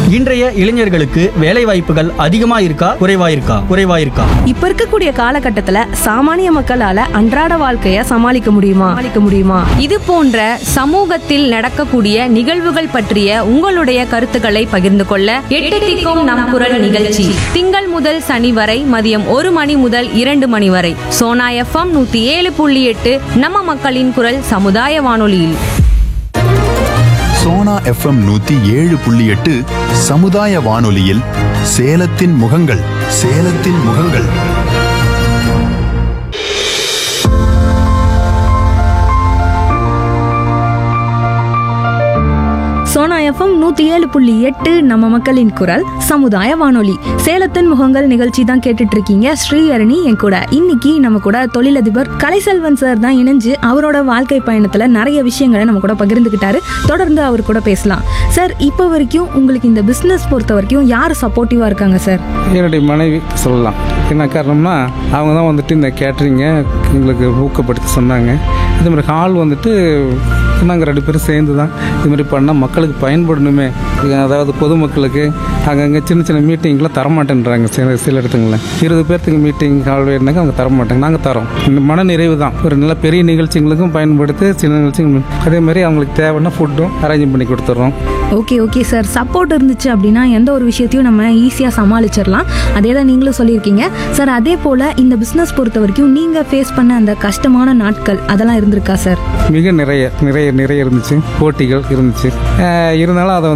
இன்றைய இளைஞர்களுக்கு வேலை வாய்ப்புகள் அதிகமா இருக்கா குறைவா இருக்கா குறைவா இருக்கா இப்ப இருக்கக்கூடிய காலகட்டத்துல சாமானிய மக்களால அன்றாட வாழ்க்கைய சமாளிக்க முடியுமா சமாளிக்க முடியுமா இது போன்ற சமூகத்தில் நடக்கக்கூடிய நிகழ்வுகள் பற்றிய உங்களுடைய கருத்துக்களை பகிர்ந்து கொள்ள எட்டு திக்கும் நம் குரல் நிகழ்ச்சி திங்கள் முதல் சனி வரை மதியம் ஒரு மணி முதல் இரண்டு மணி வரை சோனா எஃப்எம் நூத்தி ஏழு புள்ளி எட்டு நம்ம மக்களின் குரல் சமுதாய வானொலியில் சோனா எஃப்எம் நூத்தி ஏழு புள்ளி எட்டு சமுதாய வானொலியில் சேலத்தின் முகங்கள் சேலத்தின் முகங்கள் சோனா எஃப்எம் நூத்தி ஏழு புள்ளி எட்டு நம்ம மக்களின் குரல் சமுதாய வானொலி சேலத்தின் முகங்கள் நிகழ்ச்சி தான் கேட்டுட்டு இருக்கீங்க ஸ்ரீஹரணி என் கூட இன்னைக்கு நம்ம கூட தொழிலதிபர் கலைசெல்வன் சார் தான் இணைஞ்சு அவரோட வாழ்க்கை பயணத்துல நிறைய விஷயங்களை நம்ம கூட பகிர்ந்துக்கிட்டாரு தொடர்ந்து அவர் கூட பேசலாம் சார் இப்போ வரைக்கும் உங்களுக்கு இந்த பிசினஸ் பொறுத்த வரைக்கும் யார் சப்போர்ட்டிவா இருக்காங்க சார் என்னுடைய மனைவி சொல்லலாம் என்ன காரணம்னா அவங்க தான் வந்துட்டு இந்த கேட்ரிங்கை எங்களுக்கு ஊக்கப்படுத்தி சொன்னாங்க இது மாதிரி ஹால் வந்துட்டு நாங்கள் ரெண்டு பேரும் சேர்ந்து தான் இது மாதிரி பண்ணால் மக்களுக்கு பயன்படணுமே இது அதாவது பொதுமக்களுக்கு அங்கங்கே சின்ன சின்ன மீட்டிங்லாம் தரமாட்டேன்றாங்க சில சில இடத்துங்களில் இருபது பேர்த்துக்கு மீட்டிங் ஹால் வேணுனாங்க அவங்க தரமாட்டாங்க நாங்கள் தரோம் இந்த மன நிறைவு தான் ஒரு நல்ல பெரிய நிகழ்ச்சிகளுக்கும் பயன்படுத்தி சின்ன நிகழ்ச்சிகள் அதே மாதிரி அவங்களுக்கு தேவைன்னா ஃபுட்டும் அரேஞ்ச் பண்ணி கொடுத்துட்றோம் ஓகே ஓகே சார் சப்போர்ட் இருந்துச்சு அப்படின்னா எந்த ஒரு விஷயத்தையும் நம்ம ஈஸியாக சமாளிச்சிடலாம் அதே தான் நீங்களும் சொல்லியிருக்கீங்க சார் அதே போல் இந்த பிஸ்னஸ் பொறுத்த வரைக்கும் நீங்கள் ஃபேஸ் பண்ண அந்த கஷ்டமான நாட்கள் அதெல்லாம் இருந்திருக்கா சார் மிக நிறைய நிறைய நிறைய இருந்துச்சு போட்டிகள் இருந்துச்சு அஹ் இருந்தாலும் அதை